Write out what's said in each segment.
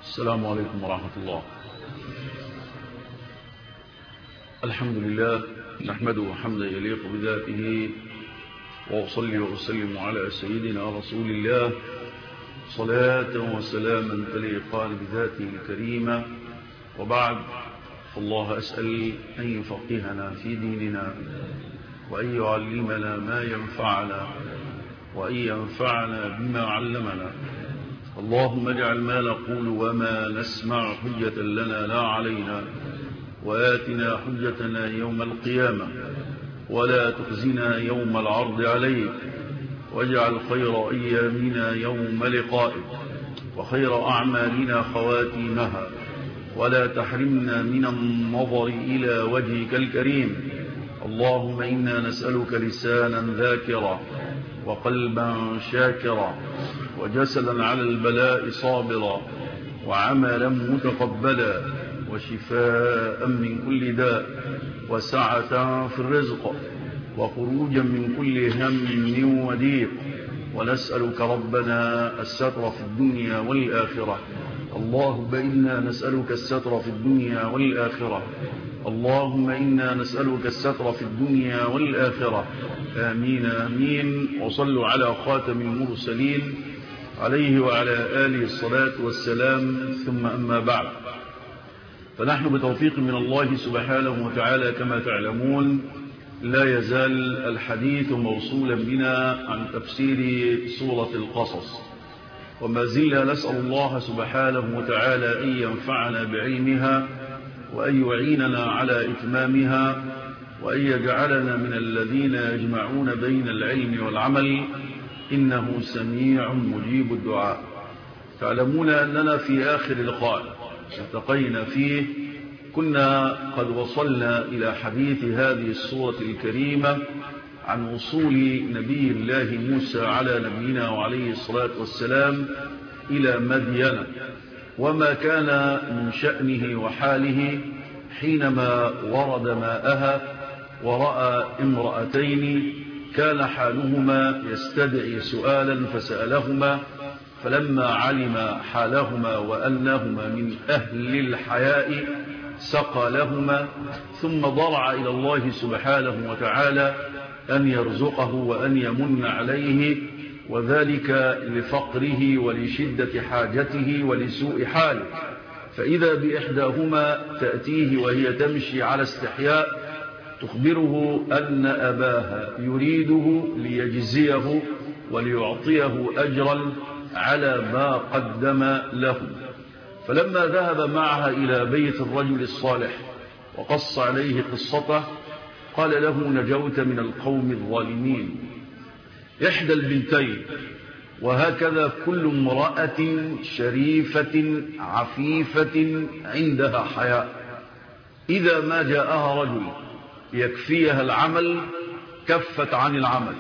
السلام عليكم ورحمة الله الحمد لله نحمده حمدا يليق بذاته وأصلي وأسلم على سيدنا رسول الله صلاة وسلاما تليقان بذاته الكريمة وبعد فالله أسأل أن يفقهنا في ديننا وأن يعلمنا ما ينفعنا وأن ينفعنا بما علمنا اللهم اجعل ما نقول وما نسمع حجة لنا لا علينا وآتنا حجتنا يوم القيامة ولا تخزنا يوم العرض عليك واجعل خير أيامنا يوم لقائك وخير أعمالنا خواتيمها ولا تحرمنا من النظر إلى وجهك الكريم اللهم إنا نسألك لسانا ذاكرا وقلبا شاكرا وجسدا على البلاء صابرا وعملا متقبلا وشفاء من كل داء وسعة في الرزق وخروجا من كل هم وضيق ونسألك ربنا الستر في الدنيا والآخرة اللهم إنا نسألك الستر في الدنيا والآخرة اللهم إنا نسألك الستر في الدنيا والآخرة آمين آمين وصلوا على خاتم المرسلين عليه وعلى آله الصلاة والسلام ثم أما بعد فنحن بتوفيق من الله سبحانه وتعالى كما تعلمون لا يزال الحديث موصولا بنا عن تفسير سورة القصص وما زلنا نسأل الله سبحانه وتعالى أن ينفعنا بعلمها وأن يعيننا على إتمامها وأن يجعلنا من الذين يجمعون بين العلم والعمل إنه سميع مجيب الدعاء تعلمون أننا في آخر لقاء التقينا فيه كنا قد وصلنا إلى حديث هذه السورة الكريمة عن وصول نبي الله موسى على نبينا وعليه الصلاة والسلام إلى مدين وما كان من شأنه وحاله حينما ورد ماءها ورأى امرأتين كان حالهما يستدعي سؤالا فسألهما فلما علم حالهما وأنهما من أهل الحياء سقى لهما ثم ضرع إلى الله سبحانه وتعالى أن يرزقه وأن يمن عليه وذلك لفقره ولشدة حاجته ولسوء حاله فإذا بإحداهما تأتيه وهي تمشي على استحياء تخبره أن أباها يريده ليجزيه وليعطيه أجرا على ما قدم له فلما ذهب معها إلى بيت الرجل الصالح وقص عليه قصته قال له نجوت من القوم الظالمين إحدى البنتين وهكذا كل امرأة شريفة عفيفة عندها حياء إذا ما جاءها رجل يكفيها العمل كفت عن العمل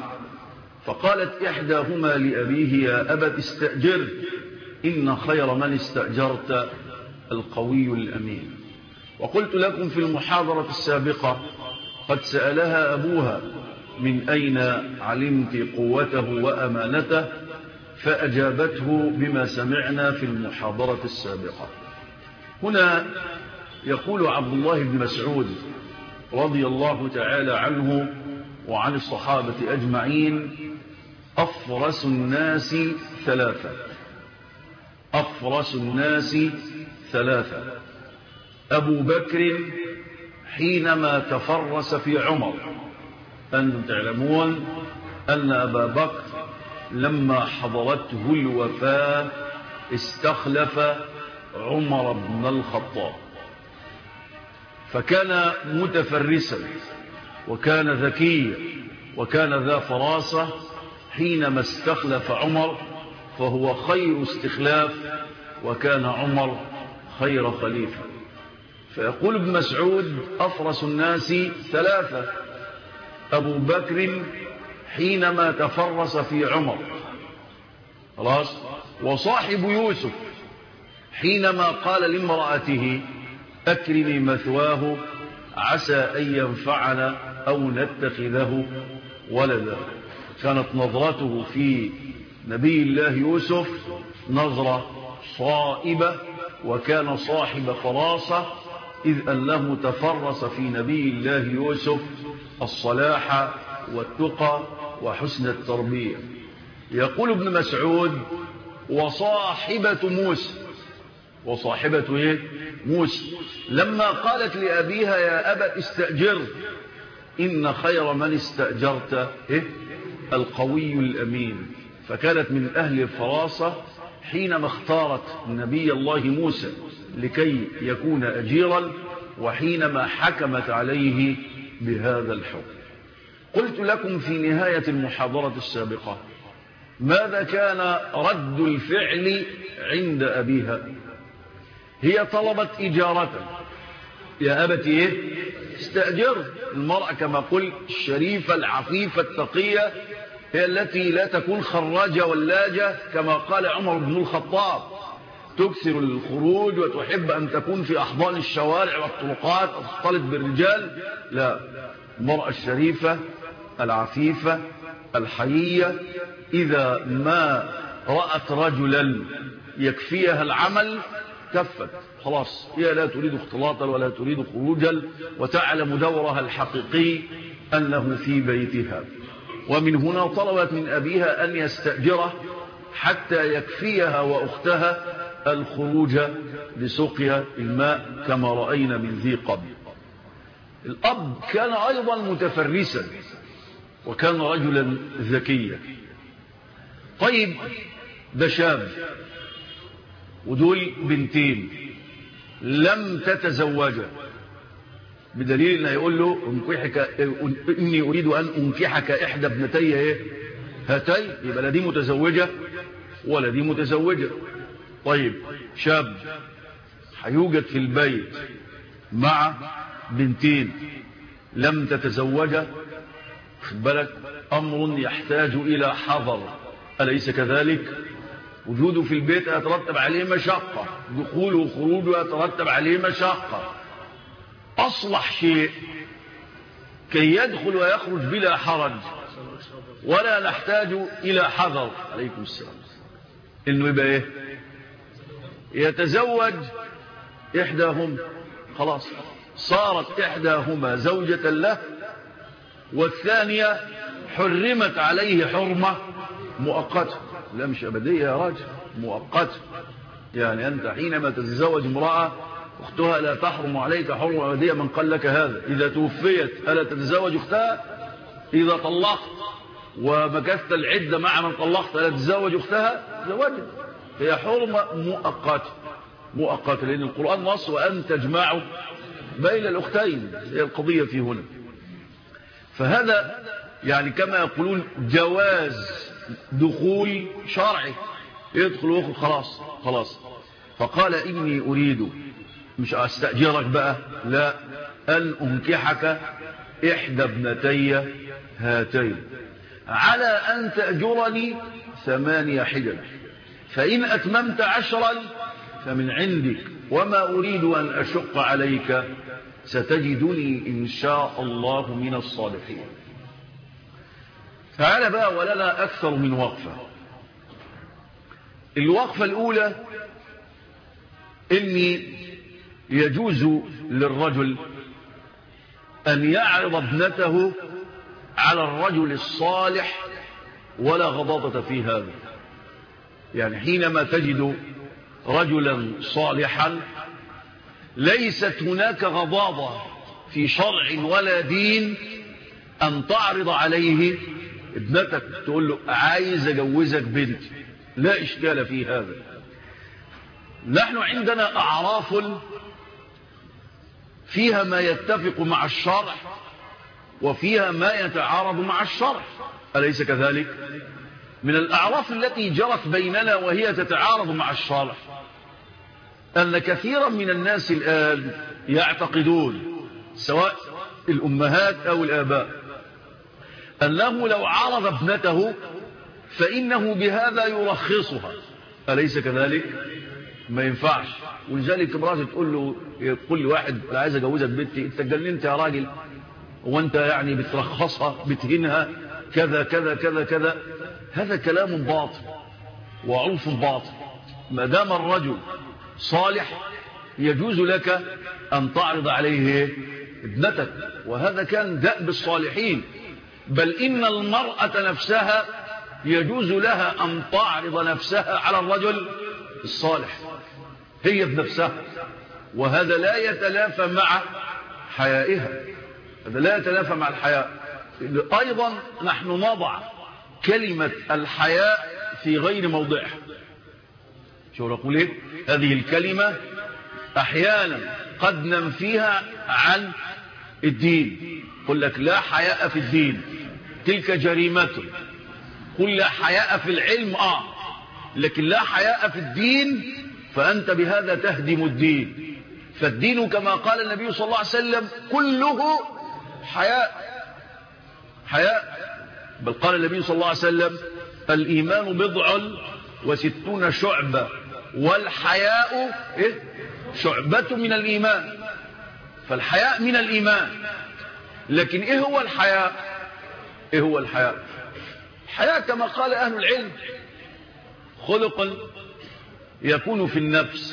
فقالت إحداهما لأبيه يا أبت استأجر إن خير من استأجرت القوي الأمين وقلت لكم في المحاضرة السابقة قد سألها أبوها من أين علمت قوته وأمانته فأجابته بما سمعنا في المحاضرة السابقة هنا يقول عبد الله بن مسعود رضي الله تعالى عنه وعن الصحابة أجمعين أفرس الناس ثلاثة أفرس الناس ثلاثة أبو بكر حينما تفرس في عمر أنتم تعلمون أن أبا بكر لما حضرته الوفاة استخلف عمر بن الخطاب فكان متفرسا وكان ذكيا وكان ذا فراسة حينما استخلف عمر فهو خير استخلاف وكان عمر خير خليفة فيقول ابن مسعود أفرس الناس ثلاثة أبو بكر حينما تفرس في عمر خلاص وصاحب يوسف حينما قال لامرأته أكرمي مثواه عسى أن ينفعنا أو نتخذه ولدا كانت نظرته في نبي الله يوسف نظرة صائبة وكان صاحب فراسة إذ أنه تفرس في نبي الله يوسف الصلاح والتقى وحسن التربية يقول ابن مسعود وصاحبة موسى وصاحبة إيه؟ موسى لما قالت لأبيها يا أبا استأجر إن خير من استأجرت إيه؟ القوي الأمين فكانت من أهل الفراسة حينما اختارت نبي الله موسى لكي يكون أجيرا وحينما حكمت عليه بهذا الحكم قلت لكم في نهاية المحاضرة السابقة ماذا كان رد الفعل عند أبيها هي طلبت إجارة يا أبت إيه استأجر المرأة كما قلت الشريفة العفيفة التقية هي التي لا تكون خراجة ولاجة كما قال عمر بن الخطاب تكثر الخروج وتحب أن تكون في أحضان الشوارع والطرقات وتختلط بالرجال لا المرأة الشريفة العفيفة الحيية إذا ما رأت رجلا يكفيها العمل كفت خلاص هي لا تريد اختلاطا ولا تريد خروجا وتعلم دورها الحقيقي أنه في بيتها ومن هنا طلبت من أبيها أن يستأجره حتى يكفيها وأختها الخروج لسقيا الماء كما رأينا من ذي قبل الأب كان أيضا متفرسا وكان رجلا ذكيا طيب ده شاب ودول بنتين لم تتزوجا بدليل انه يقول له انكحك اني اريد ان انكحك احدى ابنتي ايه هاتين يبقى لا دي متزوجه ولا دي متزوجه طيب شاب هيوجد في البيت مع بنتين لم تتزوجا خد بالك امر يحتاج الى حذر اليس كذلك وجوده في البيت يترتب عليه مشقه دخوله وخروجه يترتب عليه مشقه أصلح شيء كي يدخل ويخرج بلا حرج ولا نحتاج إلى حذر عليكم السلام إنه يبقى إيه يتزوج إحداهم خلاص صارت إحداهما زوجة له والثانية حرمت عليه حرمة مؤقتة لا مش أبدية يا راجل مؤقتة يعني أنت حينما تتزوج امرأة أختها لا تحرم عليك حرم أبدية من قال لك هذا إذا توفيت ألا تتزوج أختها إذا طلقت ومكثت العدة مع من طلقت ألا تتزوج أختها زوجت هي حرمة مؤقتة مؤقتة لأن القرآن نص وأن تجمعوا بين الأختين هي القضية في هنا فهذا يعني كما يقولون جواز دخول شرعي يدخل ويخرج خلاص خلاص فقال إني أريد مش أستأجرك بقى لا أن أنكحك إحدى ابنتي هاتين على أن تأجرني ثمانية حجج فإن أتممت عشرا فمن عندك وما أريد أن أشق عليك ستجدني إن شاء الله من الصالحين تعال بقى ولنا أكثر من وقفة الوقفة الأولى إني يجوز للرجل أن يعرض ابنته على الرجل الصالح ولا غضاضة في هذا يعني حينما تجد رجلا صالحا ليست هناك غضاضة في شرع ولا دين أن تعرض عليه ابنتك تقول له عايز أجوزك بنتي لا إشكال في هذا نحن عندنا أعراف فيها ما يتفق مع الشرع وفيها ما يتعارض مع الشرع أليس كذلك من الأعراف التي جرت بيننا وهي تتعارض مع الشرع أن كثيرا من الناس الآن يعتقدون سواء الأمهات أو الآباء أنه لو عرض ابنته فإنه بهذا يرخصها أليس كذلك ما ينفعش ولذلك امرأة تقول له يقول لي واحد لا عايز اجوزك بنتي انت اتجننت يا راجل وانت يعني بترخصها بتهينها كذا كذا كذا كذا هذا كلام باطل وعرف باطل ما دام الرجل صالح يجوز لك أن تعرض عليه ابنتك وهذا كان دأب الصالحين بل إن المرأة نفسها يجوز لها أن تعرض نفسها على الرجل الصالح هي بنفسها وهذا لا يتلافى مع حيائها هذا لا يتلافى مع الحياء أيضا نحن نضع كلمة الحياء في غير موضعها شو نقول ايه هذه الكلمة احيانا قد ننفيها عن الدين قل لك لا حياء في الدين تلك جريمة قل لا حياء في العلم اه لكن لا حياء في الدين فأنت بهذا تهدم الدين فالدين كما قال النبي صلى الله عليه وسلم كله حياء حياء بل قال النبي صلى الله عليه وسلم الإيمان بضع وستون شعبة والحياء إيه؟ شعبة من الإيمان فالحياء من الإيمان لكن إيه هو الحياء إيه هو الحياء الحياء كما قال أهل العلم خلق يكون في النفس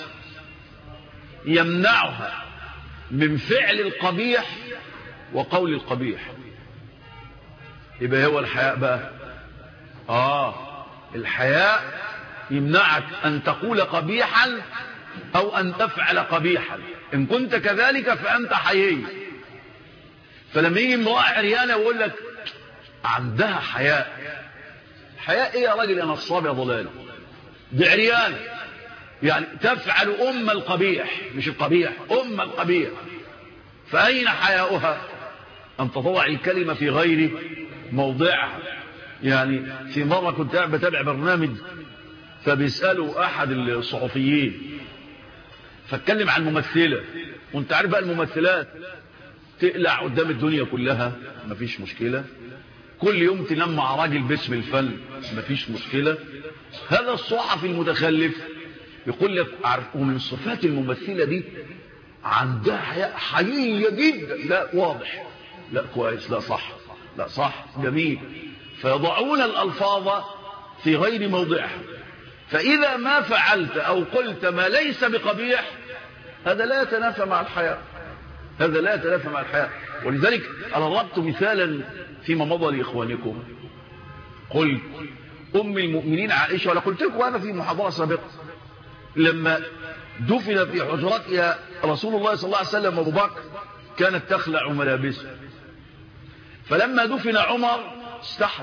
يمنعها من فعل القبيح وقول القبيح يبقى هو الحياء بقى آه الحياء يمنعك أن تقول قبيحا أو أن تفعل قبيحا إن كنت كذلك فأنت حيي فلما يجي امرأة عريانة ويقول لك عندها حياء حياء إيه يا راجل أنا الصاب يا ضلال دي عريانة يعني تفعل أم القبيح مش القبيح أم القبيح فأين حياؤها أن تضع الكلمة في غير موضعها يعني في مرة كنت قاعد بتابع برنامج فبيسألوا أحد الصحفيين فاتكلم عن ممثلة وانت عارف بقى الممثلات تقلع قدام الدنيا كلها مفيش مشكلة كل يوم تنام مع راجل باسم الفن مفيش مشكلة هذا الصحفي المتخلف يقول لك عارف ومن صفات الممثلة دي عندها حياء حقيقية جدا لا واضح لا كويس لا صح لا صح جميل فيضعون الألفاظ في غير موضعها فإذا ما فعلت أو قلت ما ليس بقبيح هذا لا يتنافى مع الحياة هذا لا يتنافى مع الحياة ولذلك أنا ضربت مثالا فيما مضى لإخوانكم قلت أم المؤمنين عائشة ولا قلت لكم هذا في محاضرة سابقة لما دفن في حجرتها رسول الله صلى الله عليه وسلم أبو بكر كانت تخلع ملابسه فلما دفن عمر استحت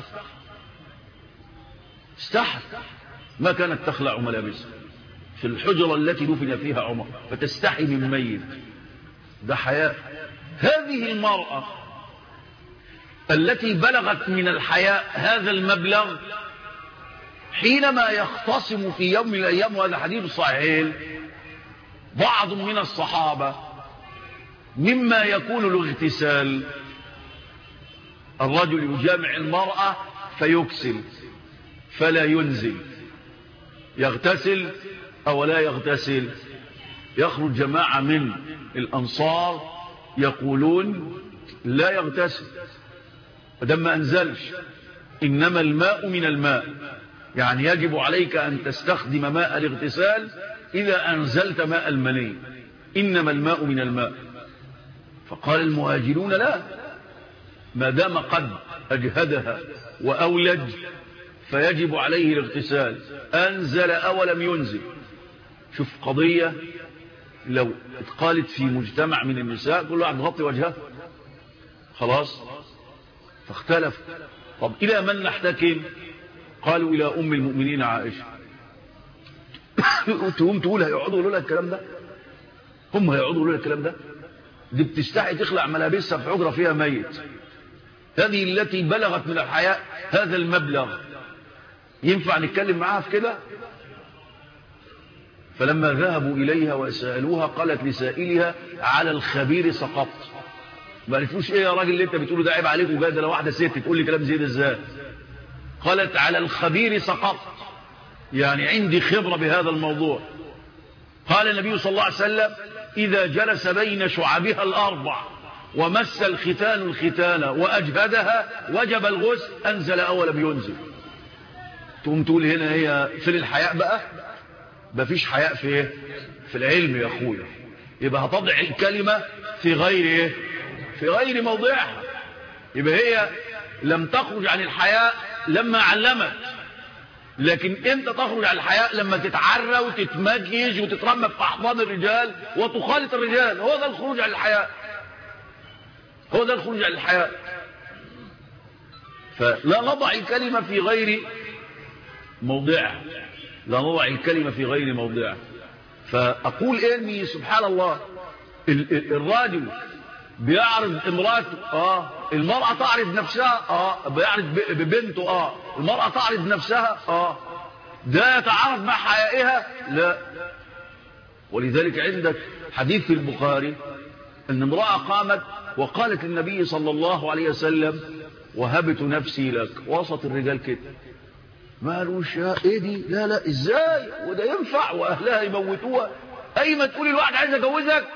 استحت ما كانت تخلع ملابسها في الحجرة التي دفن فيها عمر فتستحي من ميت ده حياء هذه المرأة التي بلغت من الحياء هذا المبلغ حينما يختصم في يوم من الأيام وهذا حديث صحيح بعض من الصحابة مما يكون الاغتسال الرجل يجامع المرأة فيكسل فلا ينزل يغتسل أو لا يغتسل يخرج جماعة من الأنصار يقولون لا يغتسل فدم ما أنزلش إنما الماء من الماء يعني يجب عليك أن تستخدم ماء الاغتسال إذا أنزلت ماء المني إنما الماء من الماء فقال المهاجرون لا ما دام قد أجهدها وأولج فيجب عليه الاغتسال أنزل أو لم ينزل شوف قضية لو اتقالت في مجتمع من النساء كل واحد غطي وجهه خلاص فاختلف طب إلى من نحتكم قالوا إلى أم المؤمنين عائشة تقوم تقول هيقعدوا يقولوا لها الكلام ده هم هيقعدوا يقولوا لها الكلام ده دي بتستحي تخلع ملابسها في حجرة فيها ميت هذه التي بلغت من الحياء هذا المبلغ ينفع نتكلم معاها في كده فلما ذهبوا إليها وسألوها قالت لسائلها على الخبير سقطت ما قالتلوش ايه يا راجل اللي انت بتقوله ده عيب عليك وجاي ده لو واحده ست تقول لي كلام زي ده ازاي قالت على الخبير سقطت يعني عندي خبره بهذا الموضوع قال النبي صلى الله عليه وسلم اذا جلس بين شعبها الاربع ومس الختان الختان واجهدها وجب الغسل انزل او لم ينزل تقوم تقول هنا هي في الحياء بقى مفيش حياء في ايه في العلم يا اخويا يبقى هتضع الكلمة في غير ايه في غير موضعها يبقى هي لم تخرج عن الحياء لما علمت لكن انت تخرج عن الحياء لما تتعرى وتتمجج وتترمى في احضان الرجال وتخالط الرجال هو ده الخروج عن الحياء هو ده الخروج عن الحياء فلا نضع الكلمة في غير موضعها لا نضع الكلمة في غير موضعها فأقول إني سبحان الله الراجل بيعرض امراته اه المرأة تعرض نفسها اه بيعرض ببنته اه المرأة تعرض نفسها اه ده يتعارض مع حيائها لا ولذلك عندك حديث في البخاري ان امرأة قامت وقالت للنبي صلى الله عليه وسلم وهبت نفسي لك وسط الرجال كده ما قالوش ايه دي لا لا ازاي وده ينفع واهلها يموتوها اي ما تقولي الواحد عايز اجوزك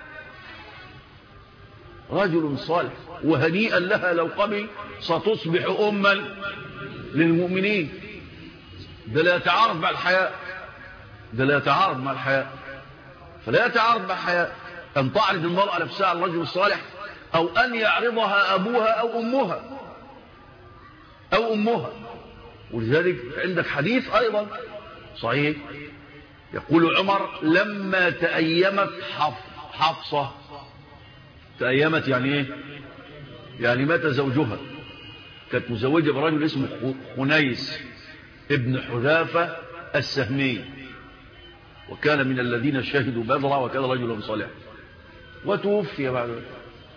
رجل صالح وهنيئا لها لو قبل ستصبح أما للمؤمنين ده لا يتعارض مع الحياة ده لا يتعارض مع الحياة فلا يتعارض مع الحياة أن تعرض المرأة نفسها على الرجل الصالح أو أن يعرضها أبوها أو أمها أو أمها ولذلك عندك حديث أيضا صحيح يقول عمر لما تأيمت حفصة تأيمت يعني ايه يعني مات زوجها كانت مزوجة برجل اسمه خنيس ابن حذافة السهمي وكان من الذين شهدوا بدرا وكان رجلا صالحا وتوفي بعد ذلك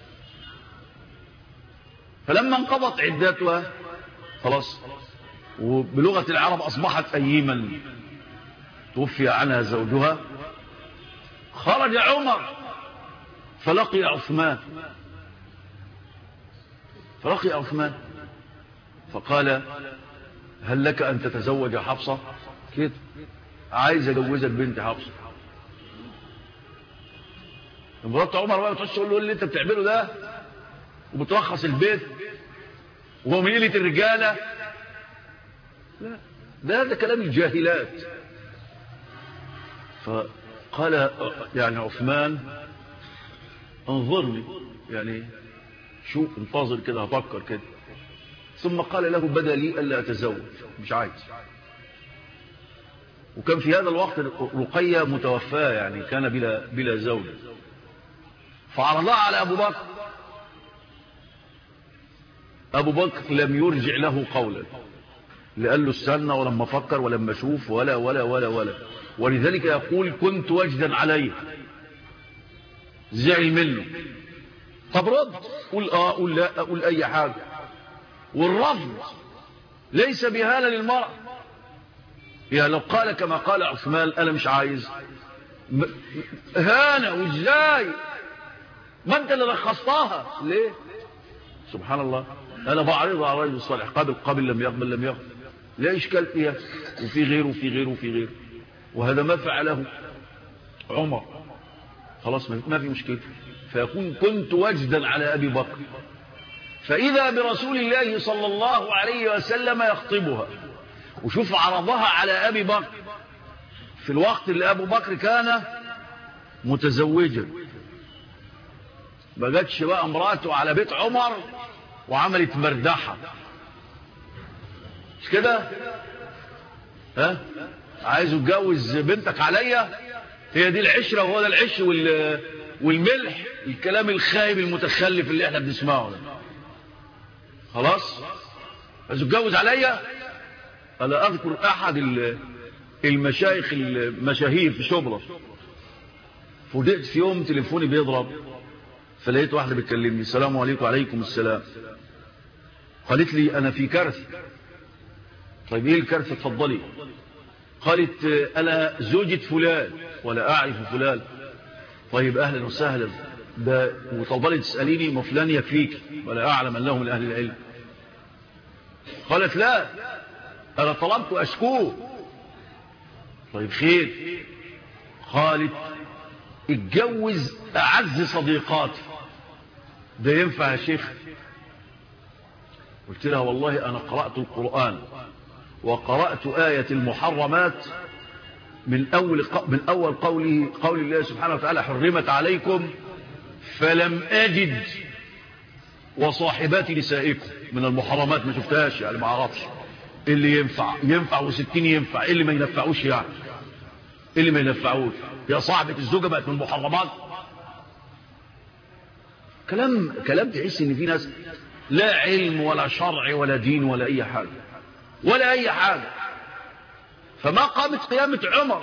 فلما انقضت عدتها خلاص وبلغة العرب أصبحت أيما توفي عنها زوجها خرج عمر فلقي عثمان فلقي عثمان فقال هل لك أن تتزوج حفصة كده عايز أجوزك بنت حفصة مرات عمر بقى بتخش تقول له اللي انت بتعمله ده وبترخص البيت وهو من قله الرجاله لا ده ده كلام الجاهلات فقال يعني عثمان انظرني يعني شو انتظر كده هفكر كده ثم قال له بدا لي الا اتزوج مش عايز وكان في هذا الوقت رقية متوفاة يعني كان بلا, بلا زوج فعرضها على أبو بكر أبو بكر لم يرجع له قولا لقال له استنى ولما فكر ولما اشوف ولا ولا ولا ولا ولذلك يقول كنت وجدا عليه زعل منه طب رد قول اه قول لا قول اي حاجة والرفض ليس بهالة للمرأة يعني لو قال كما قال عثمان انا مش عايز هانة وازاي ما انت اللي رخصتها ليه سبحان الله انا بعرضها على الرجل الصالح قابل قابل لم يقبل لم يقبل لا اشكال فيها وفي غيره وفي غيره وفي غيره وهذا ما فعله عمر خلاص ما في مشكله فيكون كنت وجدا على ابي بكر فاذا برسول الله صلى الله عليه وسلم يخطبها وشوف عرضها على ابي بكر في الوقت اللي ابو بكر كان متزوجا ما جاتش بقى امراته على بيت عمر وعملت مردحه مش كده ها عايز اتجوز بنتك عليا هي دي العشره وهو ده العش وال والملح الكلام الخايب المتخلف اللي احنا بنسمعه ده خلاص عايز اتجوز عليا انا اذكر احد المشايخ المشاهير في شبرا فوجئت في يوم تليفوني بيضرب فلقيت واحده بتكلمني السلام عليكم وعليكم السلام قالت لي انا في كارثه طيب ايه الكارثه اتفضلي قالت انا زوجة فلان ولا اعرف فلان طيب اهلا وسهلا ده وتفضلي تساليني ما فلان يكفيك ولا اعلم انه من اهل العلم قالت لا انا طلبت اشكوه طيب خير قالت اتجوز اعز صديقاتي ده ينفع يا شيخ قلت لها والله انا قرأت القرآن وقرأت آية المحرمات من أول, من أول قوله قول الله سبحانه وتعالى حرمت عليكم فلم أجد وصاحبات نسائكم من المحرمات ما شفتهاش يعني ما اعرفش إيه اللي ينفع ينفع وستين ينفع إيه اللي ما ينفعوش يعني إيه اللي ما ينفعوش يا صاحبة الزوجة بقت من المحرمات كلام كلام تحس ان في ناس لا علم ولا شرع ولا دين ولا اي حاجه ولا اي حاجه فما قامت قيامه عمر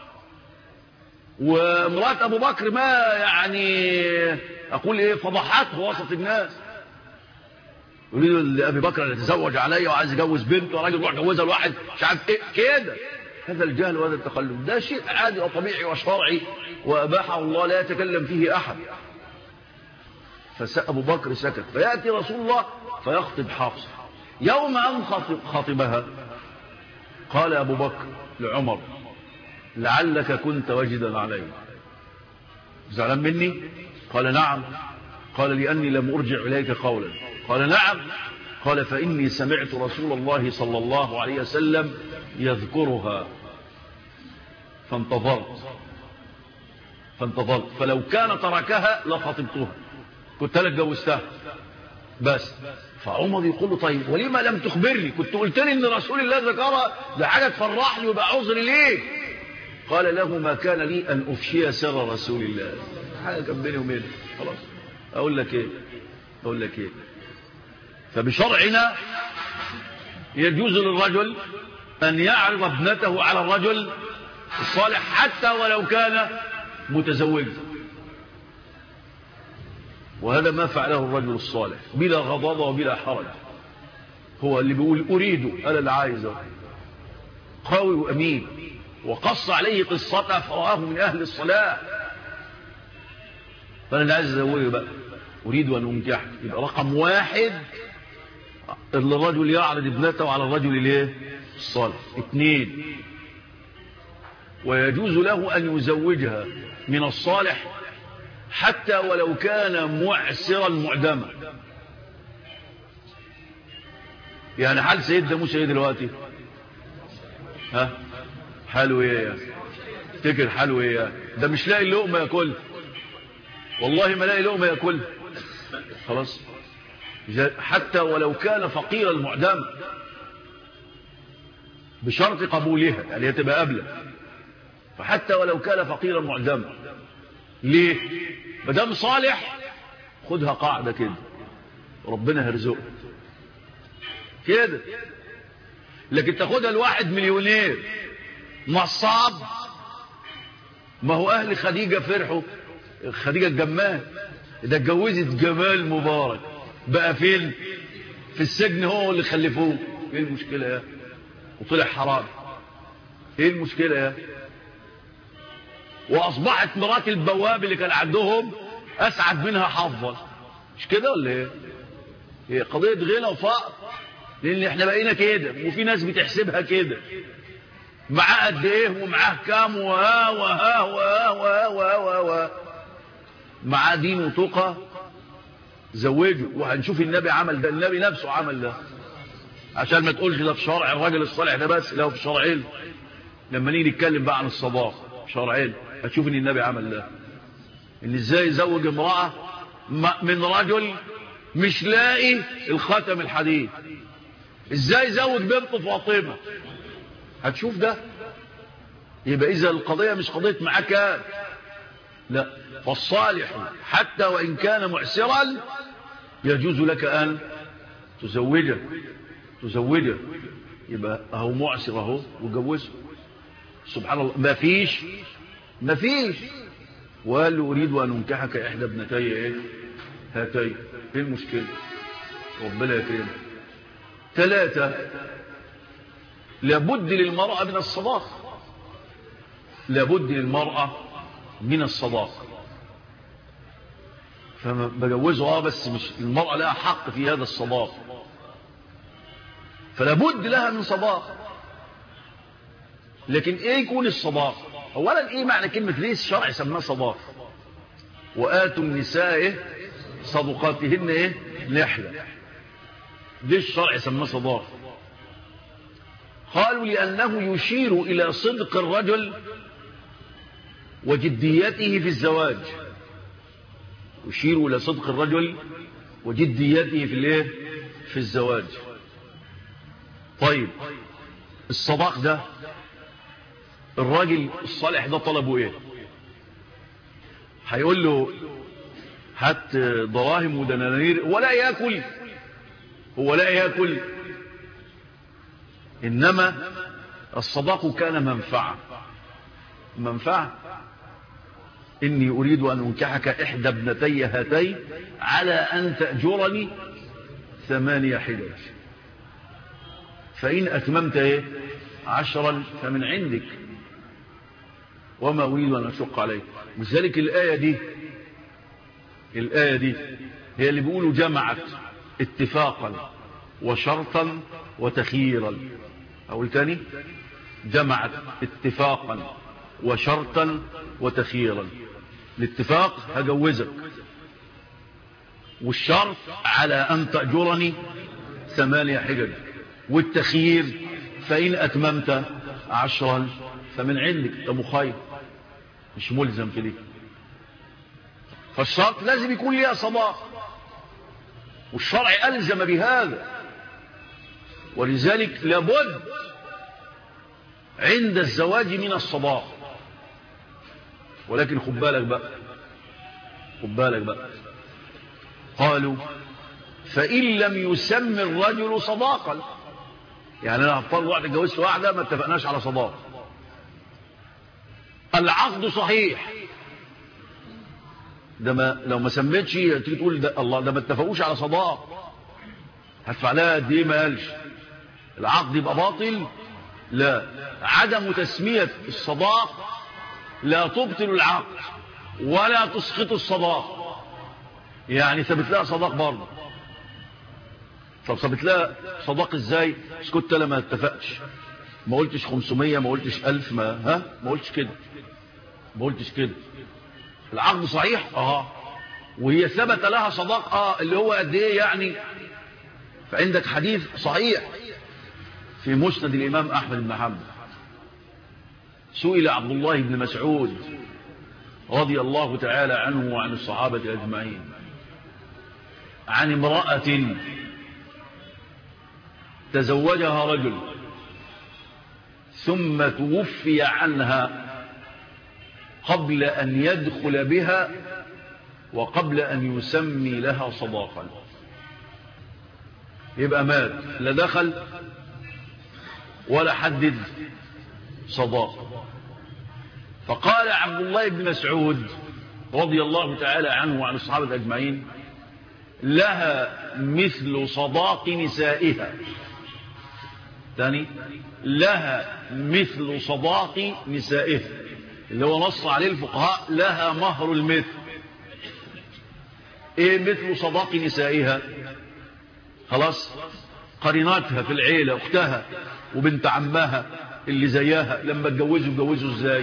ومرات ابو بكر ما يعني اقول ايه فضحته وسط الناس يريد لابي بكر ان يتزوج عليا وعايز يجوز بنته وراجل يروح يجوزها لواحد مش عارف ايه كده هذا الجهل وهذا التخلف ده شيء عادي وطبيعي وشرعي واباحه الله لا يتكلم فيه احد فأبو بكر سكت فيأتي رسول الله فيخطب حفصة يوم أن خطبها قال أبو بكر لعمر لعلك كنت وجدا علي زعلان مني قال نعم قال لأني لم أرجع إليك قولا قال نعم قال فإني سمعت رسول الله صلى الله عليه وسلم يذكرها فانتظرت فانتظرت فلو كان تركها لخطبتها كنت انا اتجوزتها بس فعمر يقول له طيب ولما لم تخبرني كنت قلت لي ان رسول الله ذكرها ده حاجه تفرحني ويبقى عذري ليه قال له ما كان لي ان افشي سر رسول الله حاجه كان بيني وبينه خلاص اقول لك ايه اقول لك ايه فبشرعنا يجوز للرجل ان يعرض ابنته على الرجل الصالح حتى ولو كان متزوجا وهذا ما فعله الرجل الصالح بلا غضاضة وبلا حرج هو اللي بيقول أريد أنا اللي عايزه قوي وأمين وقص عليه قصته فرآه من أهل الصلاة فأنا اللي عايز أزوجه بقى أريد أن أنكح يبقى رقم واحد اللي الرجل يعرض ابنته على الرجل الايه الصالح اثنين ويجوز له أن يزوجها من الصالح حتى ولو كان معسرا معدما يعني حال سيدنا موسى ايه دلوقتي ها حاله ايه يعني تفتكر حاله ايه يعني ده مش لاقي لقمه ياكل والله ما لاقي لقمه ياكل خلاص حتى ولو كان فقير المعدم بشرط قبولها يعني هي تبقى قابله فحتى ولو كان فقيرا معدما ليه ما دام صالح خدها قاعده كده ربنا هيرزقه كده لكن تاخدها لواحد مليونير نصاب ما هو اهل خديجه فرحوا خديجه الجمال ده اتجوزت جمال مبارك بقى فين في السجن هو اللي خلفوه ايه المشكله يا وطلع حرام ايه المشكله يا واصبحت مرات البواب اللي كان عندهم اسعد منها حظا مش كده ولا ايه هي قضيه غنى وفقر لان احنا بقينا كده وفي ناس بتحسبها كده معاه قد ايه ومعاه كام وها وها وها وها وها وها, وها. معاه دين وتقى زوجه وهنشوف النبي عمل ده النبي نفسه عمل ده عشان ما تقولش ده في شرع الراجل الصالح ده بس لا في شرع علم لما نيجي نتكلم بقى عن الصداق شرع علم هتشوف ان النبي عمل ده ان ازاي يزوج امرأة من رجل مش لاقي الخاتم الحديد ازاي يزوج بنته فاطمة هتشوف ده يبقى اذا القضية مش قضية معاك لا فالصالح حتى وان كان معسرا يجوز لك ان تزوجه تزوجه يبقى اهو معسر اهو وجوزه سبحان الله ما فيش ما فيش وقال له اريد ان انكحك احدى ابنتي ايه هاتين ايه المشكله ربنا يكرمك ثلاثه لابد للمراه من الصداق لابد للمراه من الصداق فبجوزه اه بس مش المراه لها حق في هذا الصداق فلابد لها من صداق لكن ايه يكون الصداق اولا ايه معنى كلمة ليه الشرع سماه صداق وآتوا النساء إيه؟ صدقاتهن ايه نحلة ليه الشرع سماه صداق قالوا لأنه يشير إلى صدق الرجل وجديته في الزواج يشير إلى صدق الرجل وجديته في الايه في الزواج طيب الصداق ده الراجل الصالح ده طلبه ايه هيقول له هات دراهم ودنانير ولا ياكل هو لا ياكل انما الصداق كان منفعه منفعه إني أريد أن أنكحك إحدى ابنتي هاتين على أن تأجرني ثمانية حجج فإن أتممت إيه؟ عشرا فمن عندك وما أريد أن أشق عليك لذلك الآية دي الآية دي هي اللي بيقولوا جمعت اتفاقا وشرطا وتخييرا أقول تاني جمعت اتفاقا وشرطا وتخييرا الاتفاق هجوزك والشرط على أن تأجرني ثمانية حجج والتخيير فإن أتممت عشرا فمن عندك ده مخير مش ملزم في دي فالشرط لازم يكون ليها صداق والشرع ألزم بهذا ولذلك لابد عند الزواج من الصداق ولكن خد بالك بقى خد بالك بقى قالوا فإن لم يسمي الرجل صداقا يعني أنا هفترض واحد اتجوزت واحدة ما اتفقناش على صداق العقد صحيح ده ما لو ما سميتش تيجي تقول ده الله ده ما اتفقوش على صداق هدفع لها قد ايه ما قالش العقد يبقى باطل لا عدم تسمية الصداق لا تبطل العقد ولا تسقط الصداق يعني ثبت لها صداق برضه طب ثبت لها صداق ازاي اسكت انا ما اتفقتش ما قلتش 500 ما قلتش 1000 ما ها ما قلتش كده ما قلتش كده العقد صحيح اه وهي ثبت لها صداق اه اللي هو قد ايه يعني فعندك حديث صحيح في مسند الامام احمد بن حنبل سئل عبد الله بن مسعود رضي الله تعالى عنه وعن الصحابة أجمعين عن امرأة تزوجها رجل ثم توفي عنها قبل أن يدخل بها وقبل أن يسمي لها صداقا يبقى مات لا دخل ولا حدد صداق فقال عبد الله بن مسعود رضي الله تعالى عنه وعن الصحابة أجمعين لها مثل صداق نسائها ثاني لها مثل صداق نسائها اللي هو نص عليه الفقهاء لها مهر المثل ايه مثل صداق نسائها خلاص قريناتها في العيلة اختها وبنت عمها اللي زيها لما اتجوزوا اتجوزوا ازاي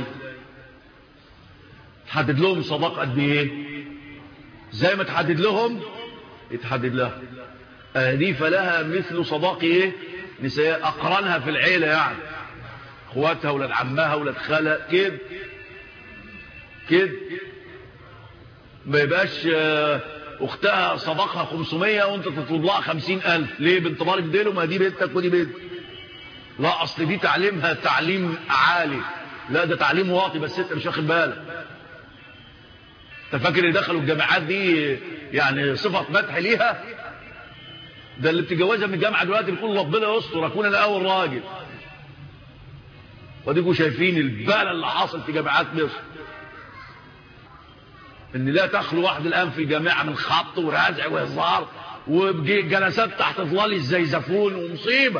تحدد لهم صداق قد ايه زي ما تحدد لهم يتحدد لها دي فلها مثل صداق ايه نساء اقرانها في العيلة يعني اخواتها ولاد عمها ولاد خالها كده كده ما يبقاش اختها صداقها 500 وانت تطلب لها 50000 ليه بنت مارك ديله ما دي بنتك ودي بنت لا اصل دي تعليمها تعليم عالي لا ده تعليم واطي بس انت مش واخد بالك انت فاكر اللي دخلوا الجامعات دي يعني صفة مدح ليها ده اللي بتتجوزها من الجامعة دلوقتي بتقول ربنا يستر اكون انا اول راجل وديكوا شايفين البالة اللي حاصل في جامعات مصر ان لا تخلو واحد الان في الجامعة من خط ورزع وهزار وجلسات تحت ظلال الزيزفون ومصيبة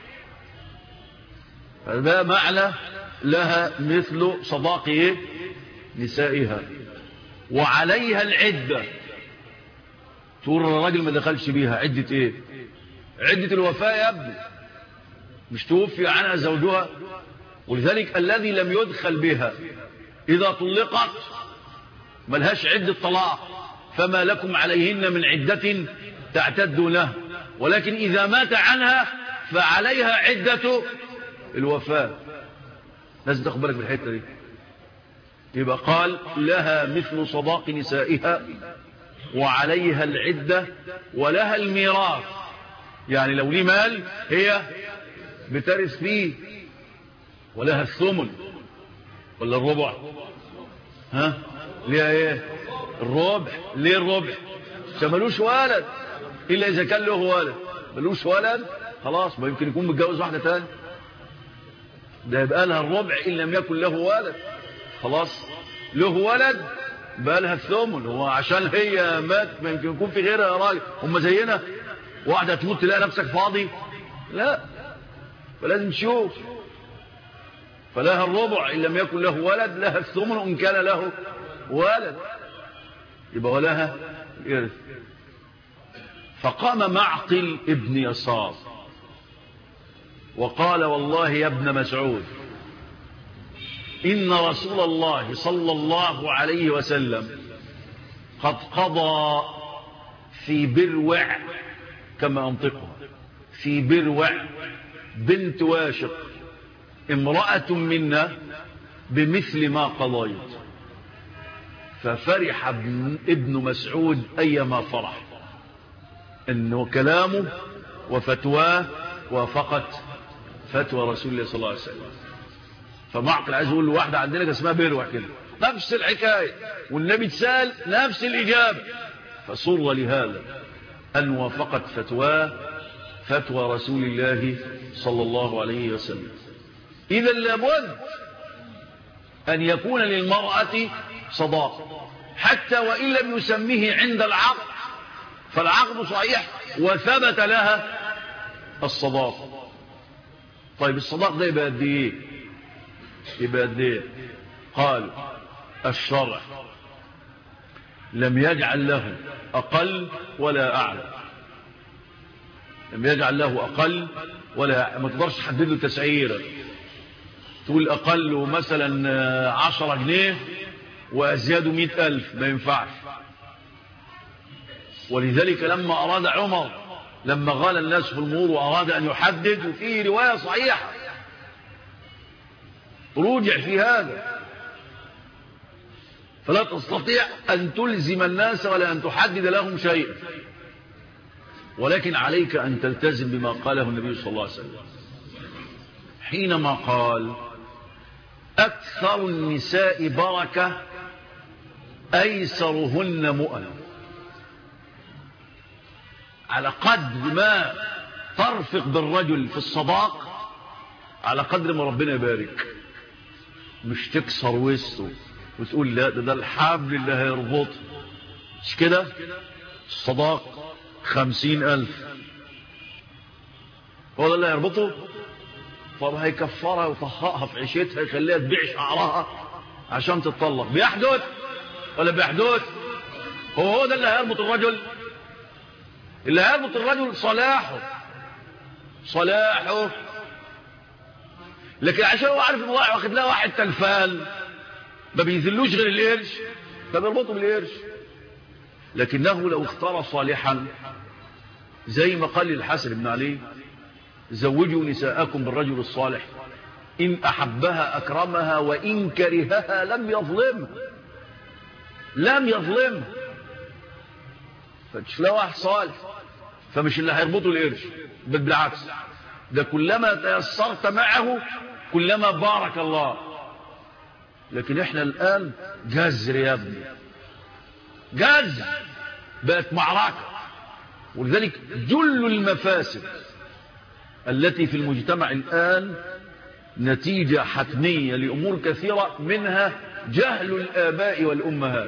هذا معنى لها مثل صداق ايه نسائها وعليها العدة تقول الراجل ما دخلش بيها عدة ايه عدة الوفاة يا ابني مش توفي عنها زوجها ولذلك الذي لم يدخل بها إذا طلقت ملهاش عدة طلاق فما لكم عليهن من عدة تعتدوا له ولكن إذا مات عنها فعليها عدة الوفاة لازم تاخد بالك بالحتة دي يبقى قال لها مثل صداق نسائها وعليها العدة ولها الميراث يعني لو ليه مال هي بترث فيه ولها الثمن ولا الربع ها ليها ايه الربع ليه الربع ملوش ولد الا اذا كان له ولد ملوش ولد خلاص ما يمكن يكون متجوز واحده ثانيه ده يبقى لها الربع ان لم يكن له ولد خلاص له ولد بقى لها الثمن هو عشان هي مات ما يمكن يكون في غيرها يا راجل هم زينا واحده تموت تلاقي نفسك فاضي لا فلازم تشوف فلها الربع إن لم يكن له ولد لها الثمن إن كان له ولد يبقى ولها إرث فقام معقل ابن يسار وقال والله يا ابن مسعود إن رسول الله صلى الله عليه وسلم قد قضى في بروع كما أنطقها في بروع بنت واشق امرأة منا بمثل ما قضيت ففرح ابن مسعود أيما فرح انه كلامه وفتواه وافقت فتوى رسول الله صلى الله عليه وسلم فمعقل عايز يقول له واحدة عندنا اسمها بروع كده نفس الحكاية والنبي تسال نفس الإجابة فصر لهذا أن وافقت فتواه فتوى رسول الله صلى الله عليه وسلم إذا لابد أن يكون للمرأة صداق حتى وإن لم يسميه عند العقد فالعقد صحيح وثبت لها الصداق طيب الصداق ده يبقى قد ايه يبقى قد ايه قال الشرع لم يجعل له أقل ولا أعلى لم يجعل له أقل ولا ما تقدرش تحدد له تسعيرة تقول أقل مثلا عشرة جنيه وأزياده مئة ألف ما ينفعش ولذلك لما أراد عمر لما غال الناس في المور وأراد أن يحدد وفيه رواية صحيحة رجع في هذا فلا تستطيع أن تلزم الناس ولا أن تحدد لهم شيئا ولكن عليك أن تلتزم بما قاله النبي صلى الله عليه وسلم حينما قال أكثر النساء بركة أيسرهن مؤن على قدر ما ترفق بالرجل في الصداق على قدر ما ربنا يبارك مش تكسر وسطه وتقول لا ده, ده الحبل اللي هيربطه مش كده الصداق خمسين ألف هو ده اللي هيربطه طب هيكفرها ويطهقها في عيشتها يخليها تبيع شعرها عشان تتطلق بيحدث ولا بيحدث هو هو ده اللي هيربط الرجل اللي هيربط الرجل صلاحه صلاحه لكن عشان هو عارف ان واخد لها واحد تلفان ما بيذلوش غير القرش فبيربطه بالقرش لكنه لو اختار صالحا زي ما قال الحسن بن علي زوجوا نساءكم بالرجل الصالح إن أحبها أكرمها وإن كرهها لم يظلمها لم يظلمها فتشوف لها واحد صالح فمش اللي هيربطه القرش بل بالعكس ده كلما تيسرت معه كلما بارك الله لكن احنا الآن جزر يا ابني جزر بقت معركة ولذلك جل المفاسد التي في المجتمع الآن نتيجة حتمية لأمور كثيرة منها جهل الآباء والأمهات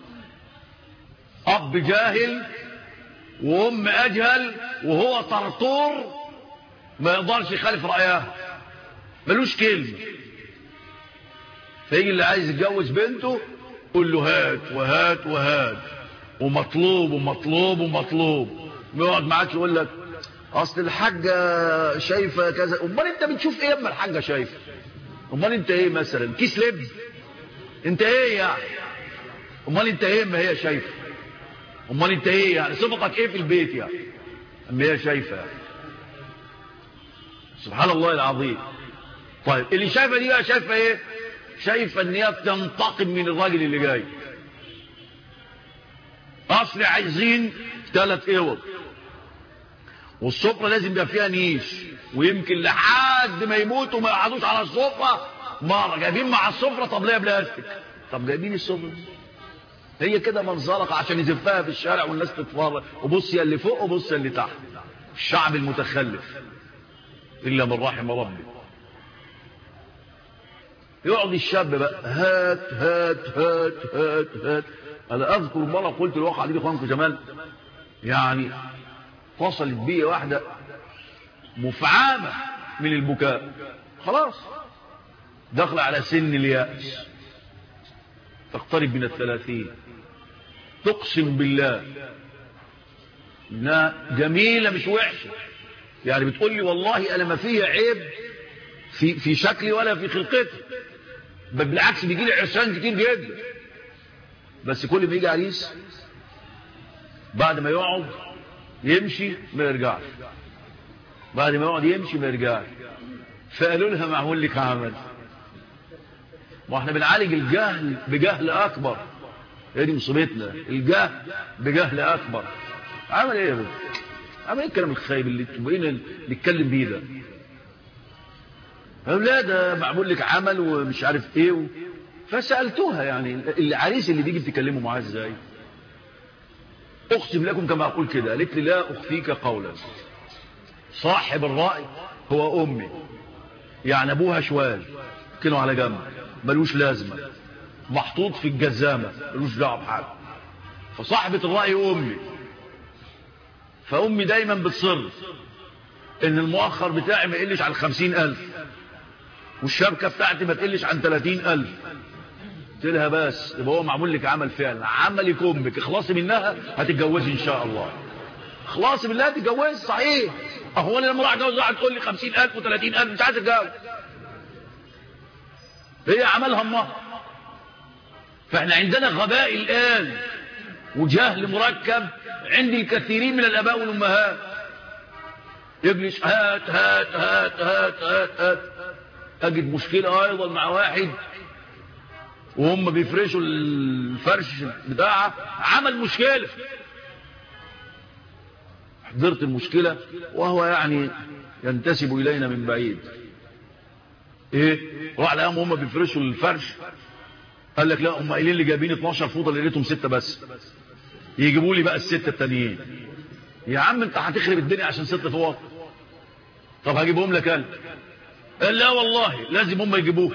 أب جاهل وأم أجهل وهو طرطور ما يقدرش يخالف رأيها ملوش كلمة فيجي اللي عايز يتجوز بنته قول له هات وهات وهات ومطلوب ومطلوب ومطلوب يقعد معاك يقول لك اصل الحاجة شايفة كذا امال انت بتشوف ايه اما الحاجة شايفة امال انت ايه مثلا كيس لبس انت ايه يعني امال انت ايه اما هي شايفة امال انت ايه يعني صفتك ايه في البيت يعني اما هي شايفة يعني. سبحان الله العظيم طيب اللي شايفه دي بقى شايفه ايه شايفه ان هي بتنتقم من الراجل اللي جاي اصل عايزين ثلاث اوض والسفره لازم يبقى فيها نيش ويمكن لحد ما يموتوا ما يقعدوش على السفره مره جايبين مع السفره طبليه بلاستيك طب جايبين السفره هي كده منزلقه عشان يزفها في الشارع والناس تتفرج وبص يا اللي فوق وبص يا اللي تحت الشعب المتخلف الا من رحم ربي يقعد الشاب بقى هات هات هات هات هات انا اذكر مره قلت الواقعه دي لاخوانكم جمال يعني وصلت بي واحده مفعامه من البكاء خلاص داخله على سن الياس تقترب من الثلاثين تقسم بالله انها جميله مش وحشه يعني بتقول لي والله انا ما فيها عيب في في شكلي ولا في خلقتي بل بالعكس بيجي لي عرسان كتير جدا بس كل ما يجي عريس بعد ما يقعد يمشي ما يرجعش بعد ما يقعد يمشي ما يرجعش فقالوا لها معمول لك عمل واحنا بنعالج الجهل بجهل اكبر هي دي مصيبتنا الجهل بجهل اكبر عمل ايه يا بنت عمل ايه الكلام الخايب اللي بقينا نتكلم بيه ده لا ده معمول لك عمل ومش عارف ايه و... فسألتها يعني العريس اللي بيجي بتكلموا معاه ازاي اقسم لكم كما اقول كده قالت لي لا اخفيك قولا صاحب الرأي هو امي يعني ابوها شوال كانوا على جنب ملوش لازمة محطوط في الجزامة ملوش دعوه بحاجه فصاحبة الرأي امي فامي دايما بتصر ان المؤخر بتاعي ما يقلش عن خمسين الف والشبكة بتاعتي ما تقلش عن ثلاثين الف قلت لها بس يبقى هو معمول لك عمل فعلا عملك امك اخلصي منها هتتجوزي ان شاء الله اخلصي بالله هتتجوزي صحيح اهو انا لما راح اتجوز واحد تقول لي 50000 و30000 مش عايز اتجوز هي عملها امها فاحنا عندنا غباء الان وجهل مركب عند الكثيرين من الاباء والامهات يجلس هات هات هات هات هات هات اجد مشكلة ايضا مع واحد وهم بيفرشوا الفرش بتاعها عمل مشكلة حضرت المشكلة وهو يعني ينتسب إلينا من بعيد ايه راح لقاهم هم بيفرشوا الفرش قال لك لا هم قايلين لي جايبين 12 فوطه لقيتهم ستة بس يجيبوا لي بقى الستة التانيين يا عم انت هتخرب الدنيا عشان ست فوط طب هجيبهم لك انا قال لا والله لازم هم يجيبوه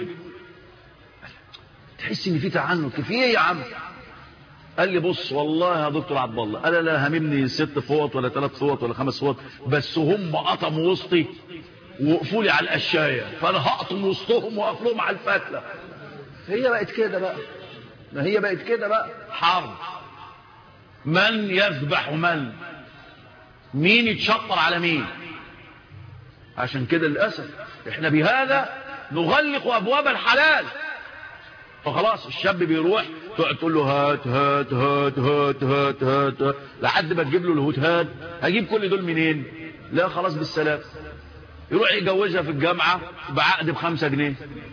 تحس ان في تعنت في ايه يا عم قال لي بص والله يا دكتور عبد الله انا لا هاممني ست فوط ولا ثلاث فوط ولا خمس فوط بس هم قطموا وسطي وقفوا لي على القشايه فانا هقطم وسطهم واقف لهم على الفتله هي بقت كده بقى ما هي بقت كده بقى حرب من يذبح من مين يتشطر على مين عشان كده للأسف احنا بهذا نغلق أبواب الحلال فخلاص الشاب بيروح تقعد تقول له هات هات هات هات هات هات, هات. لحد ما تجيب له الهوت هات هجيب كل دول منين لا خلاص بالسلام يروح يجوزها في الجامعة بعقد بخمسة جنيه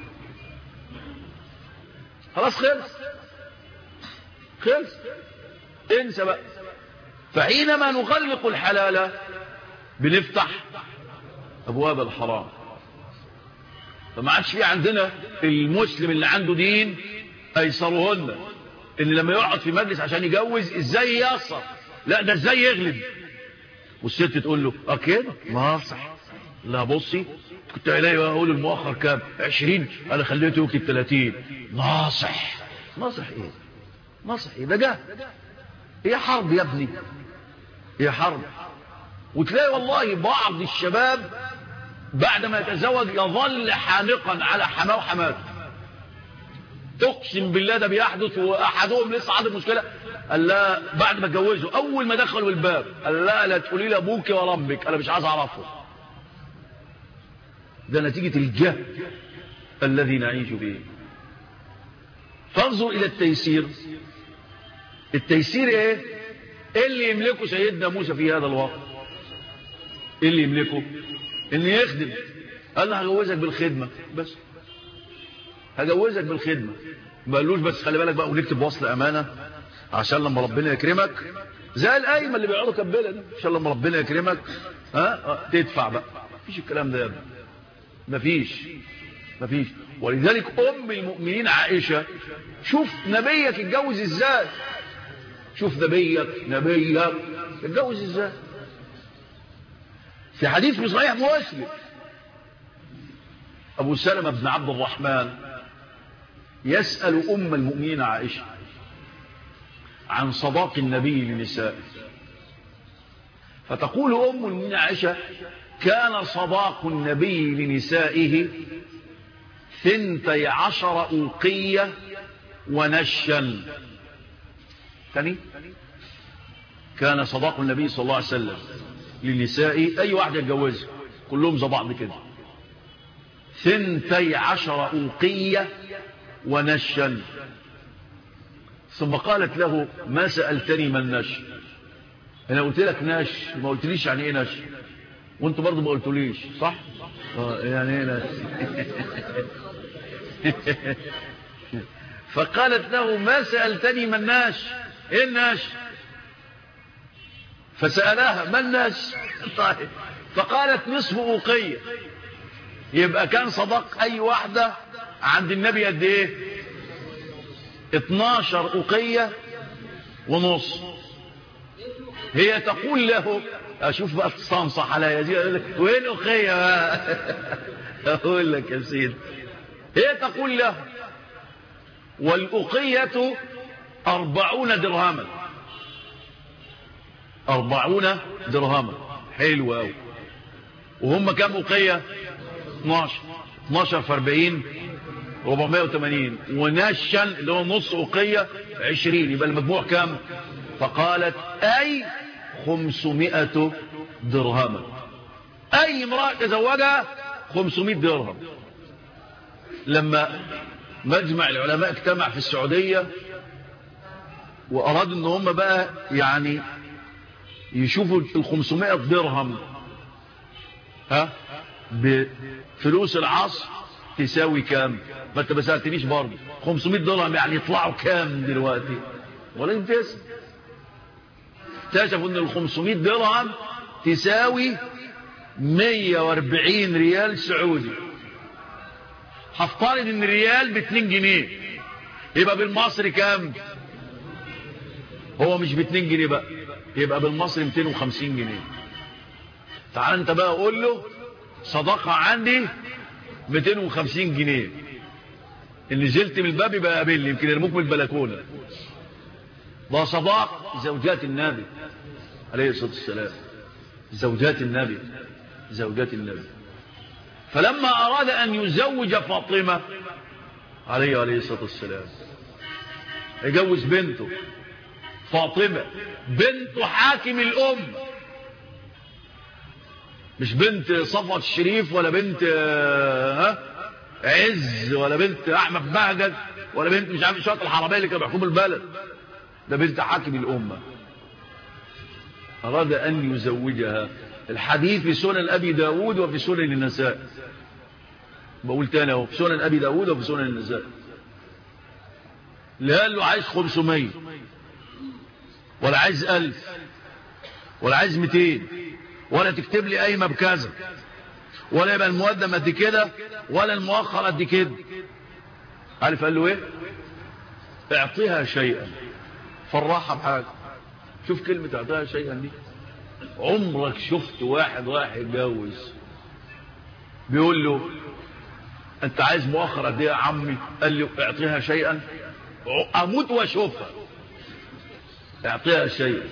خلاص خلص خلص انسى بقى فحينما نغلق الحلال بنفتح ابواب الحرام فما عادش في عندنا المسلم اللي عنده دين ايسرهن ان لما يقعد في مجلس عشان يجوز ازاي ييسر لا ده ازاي يغلب والست تقول له اه كده ناصح لا بصي كنت علي اقول المؤخر كام عشرين انا خليته يكتب تلاتين ناصح ناصح ايه ناصح ايه ده جه هي حرب يا ابني هي حرب وتلاقي والله بعض الشباب بعد ما يتزوج يظل حانقا على حماه وحماته تقسم بالله ده بيحدث واحدهم لسه عاد المشكله قال لا بعد ما اتجوزوا اول ما دخلوا الباب قال لا لا تقولي لي ابوك وربك انا مش عايز اعرفه ده نتيجه الجهل الذي نعيش به فانظر الى التيسير التيسير ايه ايه اللي يملكه سيدنا موسى في هذا الوقت ايه اللي يملكه ان يخدم قال له هجوزك بالخدمة بس هجوزك بالخدمة ما قالوش بس خلي بالك بقى ونكتب وصل أمانة عشان لما ربنا يكرمك زي القايمة اللي بيقعدوا كبلة دي عشان لما ربنا يكرمك ها تدفع بقى مفيش الكلام ده يا ابني مفيش مفيش ولذلك أم المؤمنين عائشة شوف نبيك اتجوز ازاي شوف نبيك نبيك اتجوز ازاي في حديث في صحيح مسلم أبو سلمة بن عبد الرحمن يسأل أم المؤمنين عائشة عن صداق النبي لنسائه فتقول أم المؤمنين عائشة كان صداق النبي لنسائه ثنتي عشر أوقية ونشا ثاني كان صداق النبي صلى الله عليه وسلم لنسائه أي واحد يتجوزها كلهم زي بعض كده ثنتي عشر أوقية ونشا ثم قالت له ما سألتني ما النش أنا قلت لك نش ما قلتليش يعني إيه نش وانت برضو ما قلتليش صح آه يعني ايه نش فقالت له ما سألتني ما الناش ايه الناش فسألها ما الناش طيب فقالت نصف أوقية يبقى كان صدق أي واحدة عند النبي قد ايه 12 أوقية ونص هي تقول له اشوف بقى تستنصح على يزيد وين أوقية بقى اقول لك يا سيدي هي تقول له والأقية أربعون درهما أربعون درهما حلو أوي وهم كم أقية 12 12 في 40 480 ونشا اللي هو نص أقية 20 يبقى المجموع كم فقالت أي 500 درهما أي امرأة تزوجها 500 درهم لما مجمع العلماء اجتمع في السعودية وأرادوا ان هم بقى يعني يشوفوا ال 500 درهم ها بفلوس العصر تساوي كام ما انت ما سالتنيش برضه 500 درهم يعني يطلعوا كام دلوقتي ولا انت تسال اكتشفوا ان ال 500 درهم تساوي 140 ريال سعودي هفترض ان الريال ب 2 جنيه يبقى بالمصري كام هو مش ب 2 جنيه بقى يبقى بالمصري 250 جنيه تعال انت بقى قول له صدقة عندي 250 جنيه اللي نزلت من الباب يبقى قابلني يمكن يرموك من البلكونه ده صداق زوجات النبي عليه الصلاه والسلام زوجات النبي زوجات النبي فلما أراد أن يزوج فاطمة عليه عليه الصلاة والسلام يجوز بنته فاطمة بنت حاكم الأم مش بنت صفوة الشريف ولا بنت ها عز ولا بنت أحمد بهجت ولا بنت مش عارف شاطر الحرامية اللي كانوا بيحكموا البلد ده بنت حاكم الأمة أراد أن يزوجها الحديث في سنن أبي داود وفي سنن النساء بقول تاني اهو في سنن أبي داود وفي سنن النساء اللي قال له عايز 500 ولا عايز 1000 ولا عايز 200 ولا تكتب لي قايمه بكذا ولا يبقى المقدم قد كده ولا المؤخر قد كده عارف قال له ايه اعطيها شيئا فرحها بحاجه شوف كلمه اعطيها شيئا دي عمرك شفت واحد رايح يتجوز بيقول له انت عايز مؤخر قد ايه يا عمي قال له اعطيها شيئا اموت واشوفها اعطيها شيئا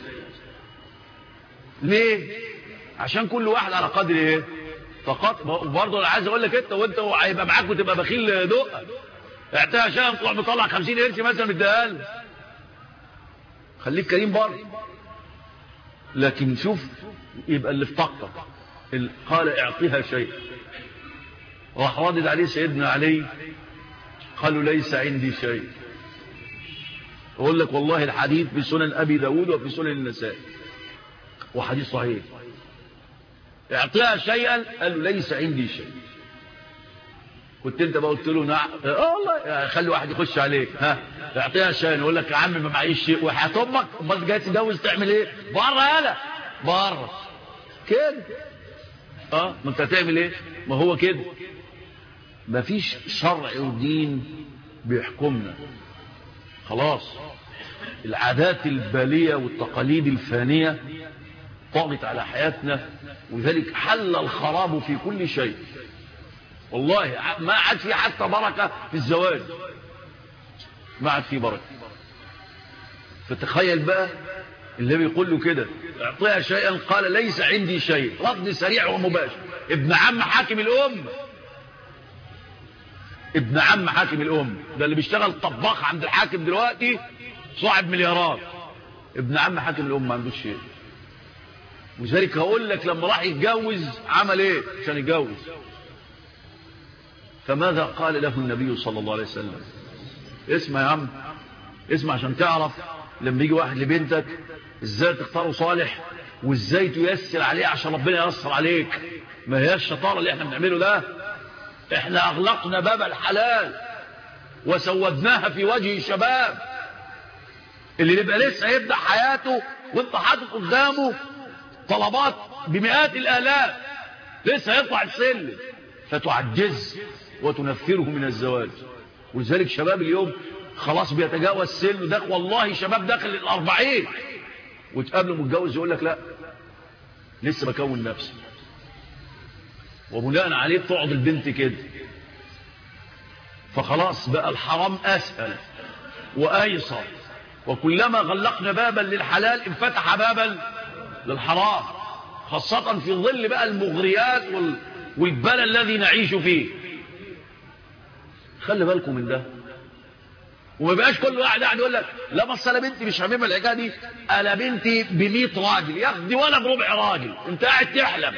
ليه عشان كل واحد على قدر ايه فقط برضه انا عايز اقول لك انت وانت هيبقى معاك وتبقى بخيل دقه اعطيها شيئا تروح مطلع 50 قرش مثلا مديها له خليك كريم برضه لكن شوف يبقى اللي في طاقتك قال اعطيها شيء راح ردد عليه سيدنا علي قالوا ليس عندي شيء اقول لك والله الحديث في سنن ابي داود وفي سنن النساء وحديث صحيح اعطيها شيئا قال له ليس عندي شيء كنت انت بقى قلت له نعم اه والله خلي واحد يخش عليك ها اعطيها شان يقول لك يا عم ما معيش شيء وحياة امك امال جاي تتجوز تعمل ايه بره يالا بره كده اه ما انت هتعمل ايه ما هو كده مفيش شرع ودين بيحكمنا خلاص العادات البالية والتقاليد الفانية طغت على حياتنا وذلك حل الخراب في كل شيء والله ما عاد في حتى بركة في الزواج ما عاد في بركة فتخيل بقى اللي بيقول له كده اعطيها شيئا قال ليس عندي شيء رد سريع ومباشر ابن عم حاكم الأم ابن عم حاكم الأم ده اللي بيشتغل طباخ عند الحاكم دلوقتي صاحب مليارات ابن عم حاكم الأم ما عندوش شيء وذلك هقول لك لما راح يتجوز عمل ايه عشان يتجوز فماذا قال له النبي صلى الله عليه وسلم اسمع يا عم اسمع عشان تعرف لما يجي واحد لبنتك ازاي تختاره صالح وازاي تيسر عليه عشان ربنا ييسر عليك ما هي الشطارة اللي احنا بنعمله ده احنا اغلقنا باب الحلال وسودناها في وجه الشباب اللي يبقى لسه يبدأ حياته وانت حاطط قدامه طلبات بمئات الالاف لسه يطلع السلم فتعجز وتنفره من الزواج ولذلك شباب اليوم خلاص بيتجاوز سن ده والله شباب داخل الأربعين وتقابله متجوز يقول لك لا لسه بكون نفسي وبناء عليه بتقعد البنت كده فخلاص بقى الحرام أسهل وأيسر وكلما غلقنا بابا للحلال انفتح بابا للحرام خاصة في ظل بقى المغريات وال... والبلى الذي نعيش فيه خلي بالكم من ده وما بقاش كل واحد قاعد يقول لك لا بس انا بنتي مش هميمه الحكايه دي انا بنتي ب 100 راجل يا اخي دي ولا بربع راجل انت قاعد تحلم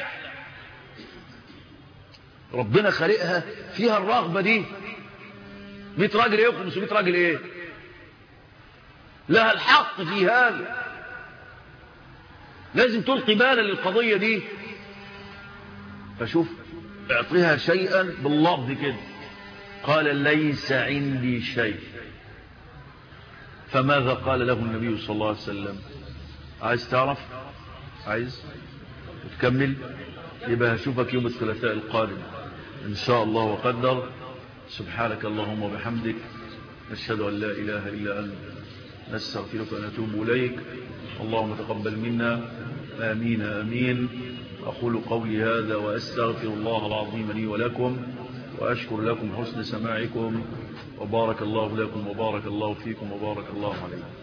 ربنا خلقها فيها الرغبه دي 100 راجل ايه و500 راجل ايه لها الحق في هذا لازم تلقي بالا للقضيه دي فشوف اعطيها شيئا باللفظ كده قال ليس عندي شيء فماذا قال له النبي صلى الله عليه وسلم عايز تعرف عايز تكمل يبقى هشوفك يوم الثلاثاء القادم إن شاء الله وقدر سبحانك اللهم وبحمدك نشهد أن لا إله إلا أنت نستغفرك ونتوب إليك اللهم تقبل منا آمين آمين أقول قولي هذا وأستغفر الله العظيم لي ولكم وأشكر لكم حسن سماعكم وبارك الله لكم وبارك الله فيكم وبارك الله عليكم